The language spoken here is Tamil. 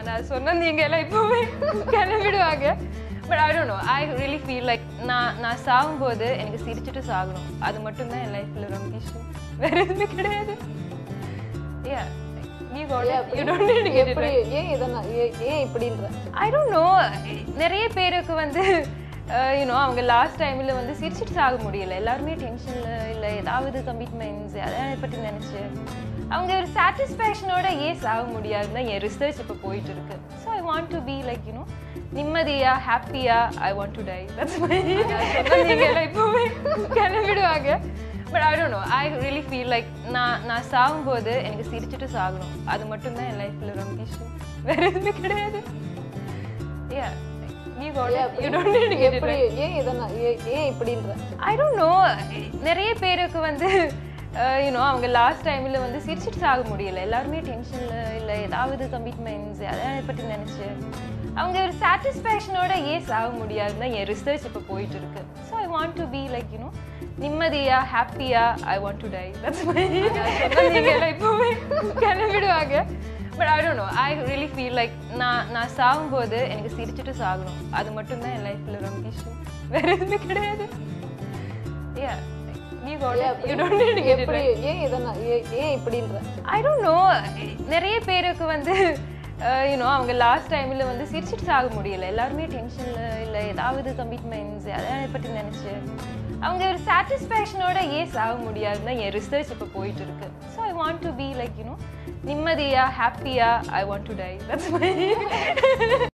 நான் சொன்ன நீங்க எல்லாம் இப்போவே கிளம்பிடுவாங்க but I don't know I really feel like நான் நான் சாகும்போது எனக்கு சிரிச்சுட்டு சாகணும் அது மட்டும்தான் என் லைஃப்ல ரொம்ப இஷ்யூ வேற எதுவுமே கிடையாது yeah you got it you don't need to get it எப்படி right. ஏன் இதெல்லாம் ஏன் ஏன் இப்படின்ற ஐ டோன்ட் நோ நிறைய பேருக்கு வந்து யூனோ அவங்க லாஸ்ட் டைமில் வந்து சிரிச்சிட்டு சாக முடியல எல்லாருமே டென்ஷனில் இல்லை ஏதாவது கமிட்மெண்ட்ஸ் அதை பற்றி நினச்சி அவங்க ஒரு சாட்டிஸ்ஃபேக்ஷனோட ஏன் சாக முடியாதுன்னு என் ரிசர்ச் இப்போ போயிட்டு இருக்கு so I want to be like you know நிம்மதியா ஹாப்பியா I want to die that's my நீங்கள் எல்லாம் இப்போவே கிளம்பிடுவாங்க but I don't know I really feel like நான் நான் சாகும்போது எனக்கு சிரிச்சுட்டு சாகணும் அது மட்டும்தான் என் லைஃப்பில் ரொம்ப இஷ்யூ வேற எதுவுமே கிடையாது yeah you got it you don't need to get it எப்படி right. ஏன் இதெல்லாம் ஏன் ஏன் இப்படின்ற I don't know நிறைய பேருக்கு வந்து யூனோ அவங்க லாஸ்ட் டைமில் வந்து சிரிச்சிட்டு சாக முடியல எல்லாருமே டென்ஷனில் இல்லை ஏதாவது கமிட்மெண்ட்ஸ் அதை பற்றி நினச்சி அவங்க ஒரு சாட்டிஸ்ஃபேக்ஷனோட ஏன் சாக முடியாதுன்னு என் ரிசர்ச் இப்போ போயிட்டு இருக்கு so I want to be like you know நிம்மதியா ஹாப்பியா I want to die that's my நீங்கள் எல்லாம் இப்போவே கிளம்பிடுவாங்க but I don't know I really feel like நான் நான் சாகும்போது எனக்கு சிரிச்சுட்டு சாகணும் அது மட்டும்தான் என் லைஃப்ல ரொம்ப இஷ்யூ வேற எதுவுமே கிடையாது yeah you got it you don't need to get it எப்படி right. ஏன் இதெல்லாம் ஏன் ஏன் இப்படின்ற ஐ டோன்ட் நோ நிறைய பேருக்கு வந்து யூனோ அவங்க லாஸ்ட் டைமில் வந்து சிரிச்சிட்டு சாக முடியல எல்லாருமே டென்ஷனில் இல்லை ஏதாவது கமிட்மெண்ட்ஸ் அதை பற்றி நினச்சி அவங்க ஒரு சாட்டிஸ்ஃபேக்ஷனோட ஏன் சாக முடியாதுன்னு என் ரிசர்ச் இப்போ போயிட்டு இருக்கு so I want to be like you know நிம்மதியா ஹாப்பியா I want to die that's my